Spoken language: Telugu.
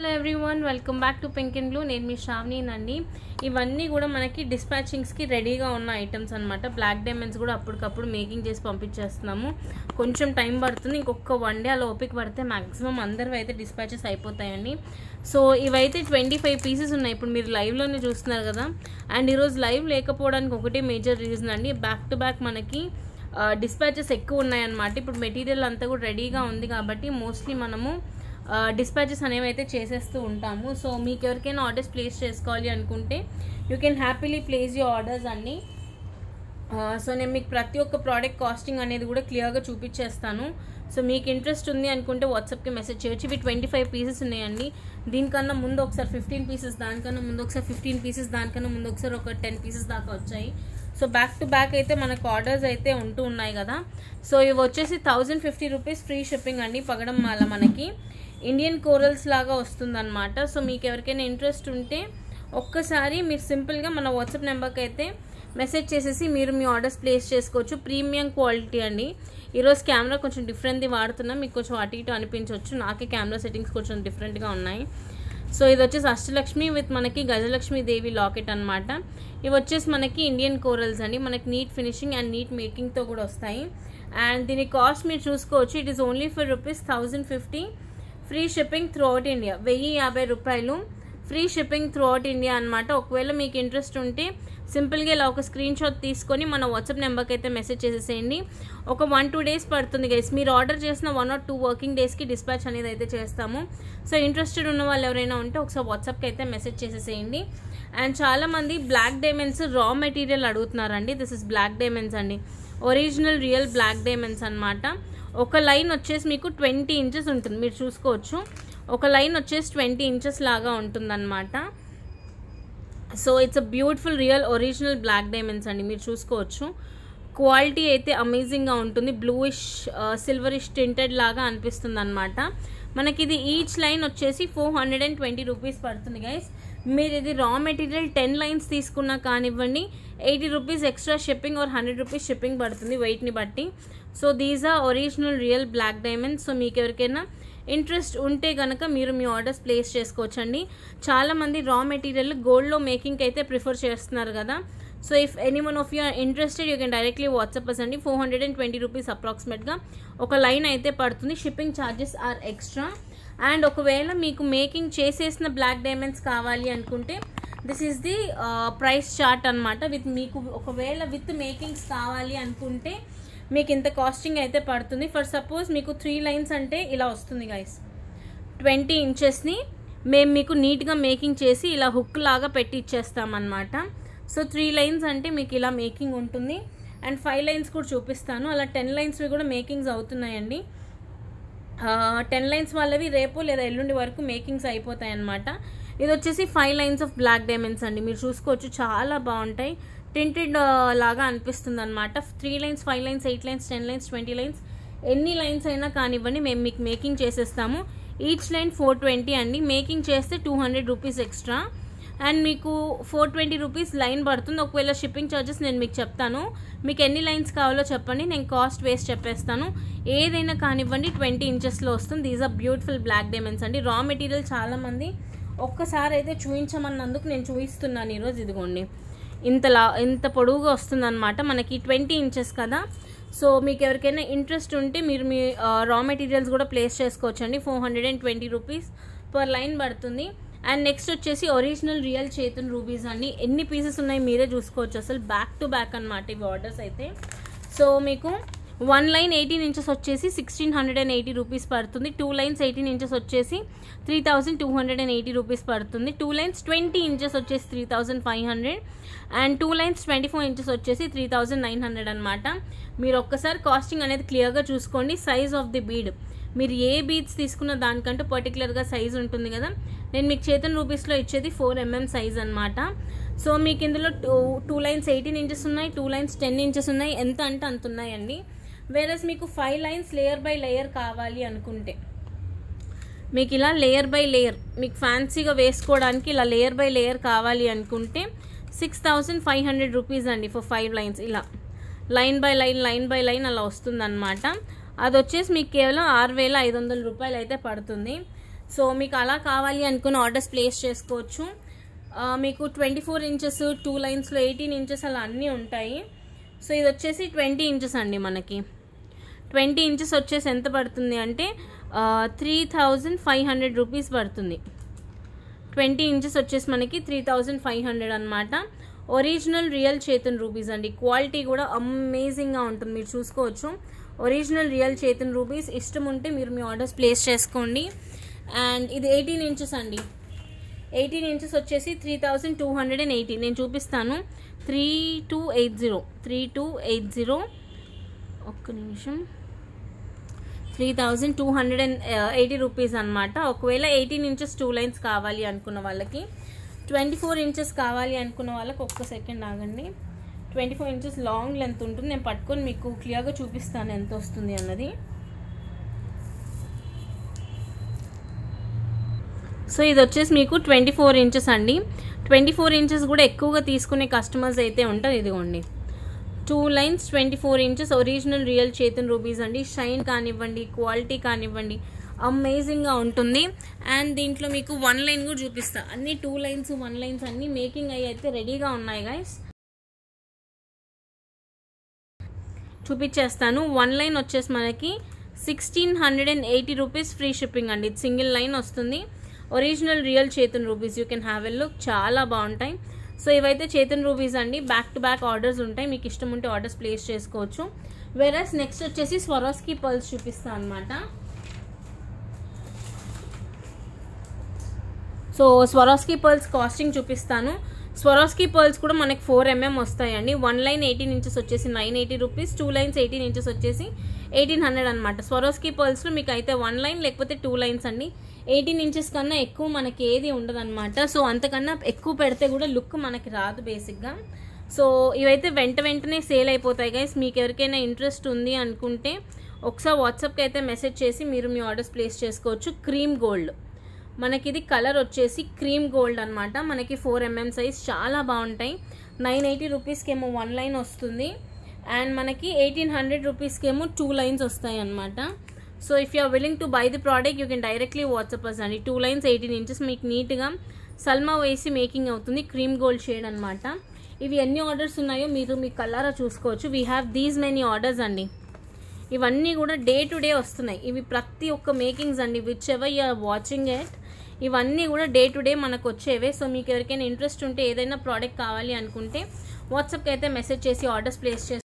hello everyone welcome back to pink and blue నేను మీ శ్రావణినండి ఇవన్నీ కూడా మనకి డిస్పాచింగ్స్కి రెడీగా ఉన్న ఐటమ్స్ అనమాట బ్లాక్ డైమండ్స్ కూడా అప్పటికప్పుడు మేకింగ్ చేసి పంపించేస్తున్నాము కొంచెం టైం పడుతుంది ఇంకొక వన్ డే అలా ఓపిక పడితే మ్యాక్సిమం అందరివి అయితే డిస్పాచెస్ అయిపోతాయండి సో ఇవైతే ట్వంటీ ఫైవ్ పీసెస్ ఉన్నాయి ఇప్పుడు మీరు లైవ్లోనే చూస్తున్నారు కదా అండ్ ఈరోజు లైవ్ లేకపోవడానికి ఒకటే మేజర్ రీజన్ అండి బ్యాక్ టు బ్యాక్ మనకి డిస్పాచెస్ ఎక్కువ ఉన్నాయన్నమాట ఇప్పుడు మెటీరియల్ అంతా కూడా రెడీగా ఉంది కాబట్టి మోస్ట్లీ మనము డిస్పాచెస్ అనేవి అయితే చేసేస్తూ ఉంటాము సో మీకు ఎవరికైనా ఆర్డర్స్ ప్లేస్ చేసుకోవాలి అనుకుంటే you can happily place you orders అన్నీ సో నేను మీకు ప్రతి ఒక్క ప్రోడక్ట్ కాస్టింగ్ అనేది కూడా క్లియర్గా చూపించేస్తాను సో మీకు ఇంట్రెస్ట్ ఉంది అనుకుంటే వాట్సాప్కి మెసేజ్ చేయొచ్చు ఇవి ట్వంటీ ఫైవ్ పీసెస్ ఉన్నాయండి దీనికన్నా ముందు ఒకసారి ఫిఫ్టీన్ పీసెస్ దానికన్నా ముందు ఒకసారి ఫిఫ్టీన్ పీసెస్ దానికన్నా ముందు ఒకసారి ఒక టెన్ పీసెస్ దాకా వచ్చాయి సో బ్యాక్ టు బ్యాక్ అయితే మనకు ఆర్డర్స్ అయితే ఉంటూ ఉన్నాయి కదా సో ఇవి వచ్చేసి thousand fifty rupees free shipping అండి పగడం మాల మనకి ఇండియన్ కోరల్స్ లాగా వస్తుందన్నమాట సో మీకు ఎవరికైనా ఇంట్రెస్ట్ ఉంటే ఒక్కసారి మీరు సింపుల్గా మన వాట్సాప్ నెంబర్కి అయితే మెసేజ్ చేసేసి మీరు మీ ఆర్డర్స్ ప్లేస్ చేసుకోవచ్చు ప్రీమియం క్వాలిటీ అండి ఈరోజు కెమెరా కొంచెం డిఫరెంట్ది వాడుతున్నా మీకు కొంచెం అటు ఇటు అనిపించవచ్చు నాకే కెమెరా సెట్టింగ్స్ కొంచెం డిఫరెంట్గా ఉన్నాయి సో ఇది వచ్చేసి అష్టలక్ష్మి విత్ మనకి గజలక్ష్మి దేవి లాకెట్ అనమాట ఇవి వచ్చేసి మనకి ఇండియన్ కోరల్స్ అండి మనకి నీట్ ఫినిషింగ్ అండ్ నీట్ మేకింగ్తో కూడా వస్తాయి అండ్ దీని కాస్ట్ మీరు చూసుకోవచ్చు it is only for rupees thousand fifty free shipping throughout India వెయ్యి యాభై రూపాయలు free shipping throughout India అనమాట ఒకవేళ మీకు ఇంట్రెస్ట్ ఉంటే సింపుల్గా ఇలా ఒక స్క్రీన్ షాట్ తీసుకొని మన వాట్సాప్ నెంబర్కి అయితే మెసేజ్ చేసేసేయండి ఒక వన్ టూ డేస్ పడుతుంది గైస్ మీరు ఆర్డర్ చేసిన వన్ ఆర్ టూ వర్కింగ్ డేస్కి డిస్పాచ్ అనేది అయితే చేస్తాము సో ఇంట్రెస్టెడ్ ఉన్న వాళ్ళు ఎవరైనా ఉంటే ఒకసారి వాట్సాప్కి అయితే మెసేజ్ చేసేసేయండి అండ్ చాలామంది బ్లాక్ డైమండ్స్ రా మెటీరియల్ అడుగుతున్నారండి దిస్ ఇస్ బ్లాక్ డైమండ్స్ అండి ఒరిజినల్ రియల్ బ్లాక్ డైమండ్స్ అనమాట ఒక లైన్ వచ్చేసి మీకు ట్వంటీ ఇంచెస్ ఉంటుంది మీరు చూసుకోవచ్చు ఒక లైన్ వచ్చేసి ట్వంటీ ఇంచెస్ లాగా ఉంటుందన్నమాట so it's a beautiful real original black diamonds అండి మీరు చూసుకోవచ్చు క్వాలిటీ అయితే అమేజింగ్గా ఉంటుంది బ్లూయిష్ సిల్వరిష్ టింటెడ్ లాగా అనిపిస్తుంది అనమాట మనకి ఇది ఈచ్ లైన్ వచ్చేసి four hundred and twenty rupees పడుతుంది గైస్ మీరు ఇది రా మెటీరియల్ టెన్ లైన్స్ తీసుకున్నా కానివ్వండి eighty rupees extra shipping or hundred rupees shipping పడుతుంది వెయిట్ని బట్టి so these are original real black diamonds so మీకు ఎవరికైనా ఇంట్రెస్ట్ ఉంటే కనుక మీరు మీ ఆర్డర్స్ ప్లేస్ చేసుకోవచ్చండి చాలామంది రా మెటీరియల్ గోల్డ్లో మేకింగ్కి అయితే ప్రిఫర్ చేస్తున్నారు కదా so if any one of you're interested you can directly WhatsApp us అండి four hundred and twenty rupees అప్రాక్సిమేట్గా ఒక లైన్ అయితే పడుతుంది shipping charges are extra and ఒకవేళ మీకు మేకింగ్ చేసేసిన బ్లాక్ డైమండ్స్ కావాలి అనుకుంటే this is the price chart అనమాట విత్ మీకు ఒకవేళ విత్ మేకింగ్స్ కావాలి అనుకుంటే మీకు ఇంత కాస్టింగ్ అయితే పడుతుంది ఫర్ సపోజ్ మీకు త్రీ లైన్స్ అంటే ఇలా వస్తుంది గైస్ ట్వంటీ ఇంచెస్ని మేము మీకు నీట్గా మేకింగ్ చేసి ఇలా హుక్ లాగా పెట్టి ఇచ్చేస్తామన్నమాట సో త్రీ లైన్స్ అంటే మీకు ఇలా మేకింగ్ ఉంటుంది అండ్ ఫైవ్ లైన్స్ కూడా చూపిస్తాను అలా టెన్ లైన్స్వి కూడా మేకింగ్స్ అవుతున్నాయండి టెన్ లైన్స్ వాళ్ళవి రేపు లేదా ఎల్లుండి వరకు మేకింగ్స్ అయిపోతాయి అనమాట ఇది వచ్చేసి five lines of black diamonds అండి మీరు చూసుకోవచ్చు చాలా బాగుంటాయి టింటెడ్ లాగా అనిపిస్తుంది అనమాట three lines five lines eight lines ten lines twenty lines ఎన్ని లైన్స్ అయినా కానివ్వండి మేము మీకు మేకింగ్ చేసేస్తాము ఈచ్ లైన్ ఫోర్ ట్వంటీ అండి మేకింగ్ చేస్తే two hundred rupees extra and మీకు ఫోర్ ట్వంటీ రూపీస్ లైన్ పడుతుంది ఒకవేళ షిప్పింగ్ ఛార్జెస్ నేను మీకు చెప్తాను మీకు ఎన్ని లైన్స్ కావాలో చెప్పండి నేను కాస్ట్ వేస్ చెప్పేస్తాను ఏదైనా కానివ్వండి ట్వంటీ ఇంచెస్లో వస్తుంది these are beautiful black diamonds అండి రా మెటీరియల్ చాలామంది ఒక్కసారి అయితే చూపించమన్నందుకు నేను చూపిస్తున్నాను ఈరోజు ఇదిగోండి ఇంతలా ఇంత పొడవుగా వస్తుందన్నమాట మనకి ట్వంటీ ఇంచెస్ కదా సో మీకు ఎవరికైనా ఇంట్రెస్ట్ ఉంటే మీరు మీ రా మెటీరియల్స్ కూడా ప్లేస్ చేసుకోవచ్చండి four hundred and twenty rupees per line పడుతుంది అండ్ నెక్స్ట్ వచ్చేసి ఒరిజినల్ రియల్ చేతన్ రూబీస్ అండి ఎన్ని పీసెస్ ఉన్నాయి మీరే చూసుకోవచ్చు అసలు బ్యాక్ టు బ్యాక్ అనమాట ఇవి ఆర్డర్స్ అయితే సో మీకు వన్ లైన్ ఎయిటీన్ ఇంచెస్ వచ్చేసి sixteen hundred and eighty rupees పడుతుంది టూ లైన్స్ ఎయిటీన్ ఇంచెస్ వచ్చేసి three thousand two hundred and eighty rupees పడుతుంది టూ లైన్స్ ట్వంటీ ఇంచెస్ వచ్చేసి three thousand five hundred and two lines twenty four inches వచ్చేసి త్రీ థౌసండ్ నైన్ హండ్రెడ్ అనమాట మీరు ఒక్కసారి కాస్టింగ్ అనేది క్లియర్గా చూసుకోండి సైజ్ ఆఫ్ ది బీడ్ మీరు ఏ బీడ్స్ తీసుకున్న దానికంటూ పర్టికులర్గా సైజ్ ఉంటుంది కదా నేను మీకు చేతన్ రూపీస్లో ఇచ్చేది ఫోర్ ఎంఎం సైజ్ అనమాట సో మీకు ఇందులో two two lines eighteen inches ఉన్నాయి టూ లైన్స్ టెన్ ఇంచెస్ ఉన్నాయి ఎంత అంటే అంత ఉన్నాయండి వేరస్ మీకు five lines layer by layer కావాలి అనుకుంటే మీకు ఇలా లేయర్ బై లేయర్ మీకు ఫ్యాన్సీగా వేసుకోవడానికి ఇలా లేయర్ బై లేయర్ కావాలి అనుకుంటే six thousand five hundred rupees అండి ఫర్ ఫైవ్ లైన్స్ ఇలా line by line line by line అలా వస్తుందన్నమాట అది వచ్చేసి మీకు కేవలం ఆరు వేల ఐదు వందల రూపాయలు అయితే పడుతుంది సో మీకు అలా కావాలి అనుకుని ఆర్డర్స్ ప్లేస్ చేసుకోవచ్చు ఆ, మీకు ట్వంటీ ఫోర్ ఇంచెస్ టూ లైన్స్లో ఎయిటీన్ ఇంచెస్ అలా అన్నీ ఉంటాయి సో ఇది వచ్చేసి ట్వంటీ ఇంచెస్ అండి మనకి ట్వంటీ ఇంచెస్ వచ్చేసి ఎంత పడుతుంది అంటే three thousand five hundred rupees పడుతుంది ట్వంటీ ఇంచెస్ వచ్చేసి మనకి త్రీ థౌజండ్ ఫైవ్ హండ్రెడ్ అనమాట ఒరిజినల్ రియల్ చేతన్ రూపీస్ అండి క్వాలిటీ కూడా అమేజింగ్గా ఉంటుంది మీరు చూసుకోవచ్చు ఒరిజినల్ రియల్ చేతన్ రూపీస్ ఇష్టం ఉంటే మీరు మీ ఆర్డర్స్ ప్లేస్ చేసుకోండి అండ్ ఇది ఎయిటీన్ ఇంచెస్ అండి ఎయిటీన్ ఇంచెస్ వచ్చేసి three thousand two hundred and eighty నేను చూపిస్తాను three two eight zero three two eight zero ఒక్క నిమిషం three thousand two hundred and eighty rupees అనమాట ఒకవేళ ఎయిటీన్ ఇంచెస్ టూ లైన్స్ కావాలి అనుకున్న వాళ్ళకి ట్వంటీ ఫోర్ ఇంచెస్ కావాలి అనుకున్న వాళ్ళకి ఒక్క సెకండ్ ఆగండి twenty four inches long length ఉంటుంది నేను పట్టుకొని మీకు క్లియర్గా చూపిస్తాను ఎంత వస్తుంది అన్నది సో ఇది వచ్చేసి మీకు ట్వంటీ ఫోర్ ఇంచెస్ అండి ట్వంటీ ఫోర్ ఇంచెస్ కూడా ఎక్కువగా తీసుకునే కస్టమర్స్ అయితే ఉంటారు ఇదిగోండి two lines twenty four inches original real చేతన్ రూపీస్ అండి షైన్ కానివ్వండి క్వాలిటీ కానివ్వండి అమేజింగ్గా ఉంటుంది అండ్ దీంట్లో మీకు వన్ లైన్ కూడా చూపిస్తా అన్ని టూ లైన్స్ వన్ లైన్స్ అన్ని మేకింగ్ అయ్యి అయితే రెడీగా ఉన్నాయి గైస్ చూపించేస్తాను వన్ లైన్ వచ్చేసి మనకి sixteen hundred and eighty rupees free shipping అండి ఇది సింగిల్ లైన్ వస్తుంది ఒరిజినల్ రియల్ చేతన్ rupees you can have a look చాలా బాగుంటాయి సో ఇవైతే చేతన్ రూపీస్ అండి బ్యాక్ టు బ్యాక్ ఆర్డర్స్ ఉంటాయి మీకు ఇష్టం ఉంటే ఆర్డర్స్ ప్లేస్ చేసుకోవచ్చు వెరస్ నెక్స్ట్ వచ్చేసి స్వరోస్కి పల్స్ చూపిస్తాను అనమాట సో స్వరోస్కి పర్ల్స్ కాస్టింగ్ చూపిస్తాను స్వరోస్కి పర్ల్స్ కూడా మనకి ఫోర్ ఎంఎం వస్తాయండి వన్ లైన్ ఎయిటీన్ ఇంచెస్ వచ్చేసి nine eighty rupees two lines eighteen inches వచ్చేసి ఎయిటీన్ హండ్రెడ్ అనమాట స్వరోస్కి పర్ల్స్లో మీకు అయితే వన్ లైన్ లేకపోతే టూ లైన్స్ అండి ఎయిటీన్ ఇంచెస్ కన్నా ఎక్కువ మనకి ఏది ఉండదు అనమాట సో అంతకన్నా ఎక్కువ పెడితే కూడా లుక్ మనకి రాదు బేసిక్గా సో ఇవైతే వెంట వెంటనే సేల్ అయిపోతాయి గైస్ మీకు ఎవరికైనా ఇంట్రెస్ట్ ఉంది అనుకుంటే ఒకసారి వాట్సాప్కి అయితే మెసేజ్ చేసి మీరు మీ ఆర్డర్స్ ప్లేస్ చేసుకోవచ్చు క్రీమ్ గోల్డ్ మనకి ఇది కలర్ వచ్చేసి క్రీమ్ గోల్డ్ అనమాట మనకి ఫోర్ ఎంఎం సైజ్ చాలా బాగుంటాయి నైన్ ఎయిటీ రూపీస్కి ఏమో వన్ లైన్ వస్తుంది అండ్ మనకి ఎయిటీన్ హండ్రెడ్ రూపీస్కి ఏమో టూ లైన్స్ వస్తాయి అనమాట so if you are willing to buy the product you can directly WhatsApp us అండి టూ లైన్స్ ఎయిటీన్ ఇంచెస్ మీకు నీట్గా సల్మా వేసి మేకింగ్ అవుతుంది క్రీమ్ గోల్డ్ షేడ్ అనమాట ఇవి ఎన్ని ఆర్డర్స్ ఉన్నాయో మీరు మీ కల్లారా చూసుకోవచ్చు we have these many orders అండి ఇవన్నీ కూడా డే టు డే వస్తున్నాయి ఇవి ప్రతి ఒక్క మేకింగ్స్ అండి whichever you are watching at ఇవన్నీ కూడా డే టు డే మనకు వచ్చేవే సో మీకు ఎవరికైనా ఇంట్రెస్ట్ ఉంటే ఏదైనా ప్రోడక్ట్ కావాలి అనుకుంటే వాట్సాప్కి అయితే మెసేజ్ చేసి ఆర్డర్స్ ప్లేస్ చేసి